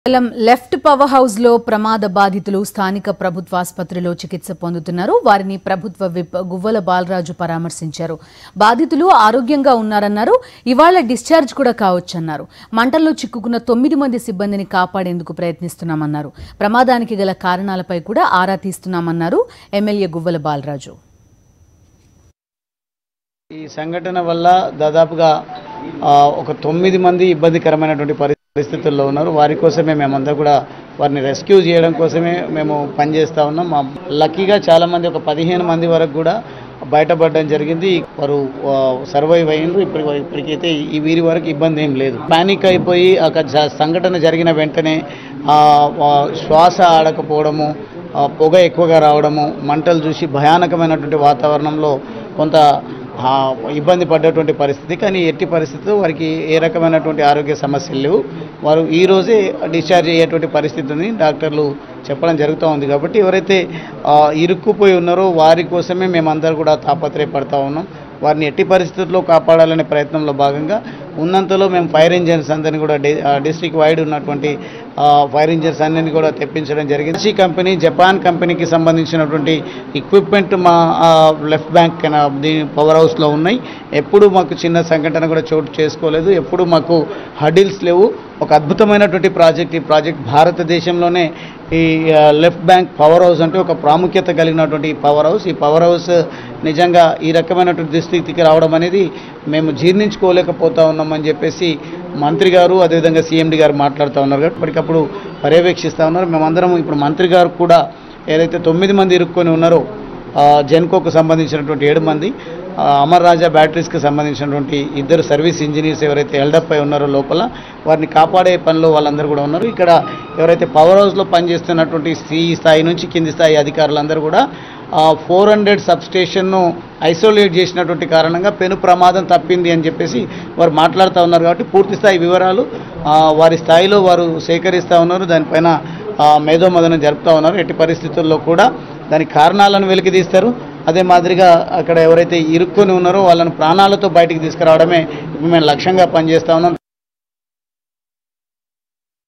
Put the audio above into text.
మండలం left power house లో ప్రమాద బాధితులు స్థానిక ప్రభుత్వ ఆసుపత్రిలో చికిత్స పొందుతున్నారు వారిని ప్రభుత్వ విప్ గువ్వల బాలరాజు పరామర్శించారు బాధితులు ఆరోగ్యంగా ఉన్నారన్నారు ఇవాళ డిశ్చార్జ్ కూడా కావచ్చన్నారు మంటల్లో చిక్కుకున్న తొమ్మిది మంది సిబ్బందిని కాపాడేందుకు ప్రయత్నిస్తున్నామన్నారు ప్రమాదానికి గల కారణాలపై కూడా ఆరా తీస్తున్నామన్నారు ఎమ్మెల్యే గువ్వల బాలరాజు ఈ సంఘటన వల్ల దాదాపుగా ఆ, ఒక తొమ్మిది మంది ఇబ్బందికరమైనటువంటి పరిస్థితుల్లో ఉన్నారు వారి కోసమే మేమంతా కూడా వారిని రెస్క్యూ చేయడం కోసమే మేము పనిచేస్తూ ఉన్నాం మా లక్కీగా చాలామంది ఒక పదిహేను మంది వరకు కూడా బయటపడడం జరిగింది వారు సర్వైవ్ అయ్యిండ్రు ఇప్పుడు ఇప్పటికైతే ఈ వీరి వరకు ఇబ్బంది ఏం లేదు పానిక్ అయిపోయి ఒక జ- సంఘటన జరిగిన వెంటనే ఆ, ఆ, శ్వాస ఆడకపోవడము ఆ, పొగ ఎక్కువగా రావడము మంటలు చూసి భయానకమైనటువంటి వాతావరణంలో కొంత ఆ, ఇబ్బంది పడ్డటువంటి పరిస్థితి కానీ ఎట్టి పరిస్థితుల్లో వారికి ఏ రకమైనటువంటి ఆరోగ్య సమస్యలు లేవు వారు ఈ రోజే డిశ్చార్జ్ అయ్యేటువంటి పరిస్థితి ఉంది డాక్టర్లు చెప్పడం జరుగుతూ ఉంది కాబట్టి ఎవరైతే ఆ, ఇరుక్కుపోయి ఉన్నారో వారి కోసమే మేమందరూ కూడా తాపత్రయపడతా ఉన్నాం వారిని ఎట్టి పరిస్థితుల్లో కాపాడాలనే ప్రయత్నంలో భాగంగా ఉన్నంతలో మేము ఫైర్ ఇంజన్స్ అందరినీ కూడా డి- ఆ, డిస్ట్రిక్ట్ వైడ్ ఉన్నటువంటి ఆ, ఫైర్ ఇంజన్స్ అన్నిని కూడా తెప్పించడం జరిగింది ఈ కంపెనీ జపాన్ కంపెనీకి సంబంధించినటువంటి ఎక్విప్మెంట్ మా ఆ, లెఫ్ట్ బ్యాంక్ కింద దీని పవర్ హౌస్లో ఉన్నాయి ఎప్పుడు మాకు చిన్న సంఘటన కూడా చోటు చేసుకోలేదు ఎప్పుడు మాకు హడిల్స్ లేవు ఒక అద్భుతమైనటువంటి ప్రాజెక్ట్ ఈ ప్రాజెక్ట్ భారతదేశంలోనే ఈ ఆ, లెఫ్ట్ బ్యాంక్ పవర్ హౌస్ అంటే ఒక ప్రాముఖ్యత కలిగినటువంటి ఈ పవర్ హౌస్ ఈ పవర్ హౌస్ నిజంగా ఈ రకమైనటువంటి దుస్థితికి రావడం అనేది మేము జీర్ణించుకోలేకపోతా ఉన్నామని చెప్పేసి మంత్రి గారు అదేవిధంగా సీఎండి గారు మాట్లాడుతూ ఉన్నారు కాబట్టి ఇప్పటికప్పుడు పర్యవేక్షిస్తూ ఉన్నారు మేమందరం ఇప్పుడు మంత్రి గారు కూడా ఏదైతే తొమ్మిది మంది ఇరుక్కొని ఉన్నారో ఆ, జెన్కోకు సంబంధించినటువంటి ఏడు మంది ఆ, అమర్ రాజా బ్యాటరీస్కి సంబంధించినటువంటి ఇద్దరు సర్వీస్ ఇంజనీర్స్ ఎవరైతే ఎల్డప్ అయి ఉన్నారో లోపల వారిని కాపాడే పనిలో వాళ్ళందరూ కూడా ఉన్నారు ఇక్కడ ఎవరైతే పవర్ హౌస్లో పనిచేస్తున్నటువంటి సి స్థాయి నుంచి కింది స్థాయి అధికారులందరూ కూడా ఫోర్ హండ్రెడ్ సబ్స్టేషన్ను ఐసోలేట్ చేసినటువంటి కారణంగా పెను ప్రమాదం తప్పింది అని చెప్పేసి వారు మాట్లాడుతూ ఉన్నారు కాబట్టి పూర్తి స్థాయి వివరాలు ఆ, వారి స్థాయిలో వారు సేకరిస్తూ ఉన్నారు దానిపైన ఆ, మేధోమదనం జరుపుతూ ఉన్నారు ఎట్టి పరిస్థితుల్లో కూడా దాని కారణాలను వెలికి తీస్తారు అదే మాదిరిగా అక్కడ ఎవరైతే ఇరుక్కొని ఉన్నారో వాళ్ళని ప్రాణాలతో బయటికి తీసుకురావడమే మేము లక్ష్యంగా పనిచేస్తూ ఉన్నాం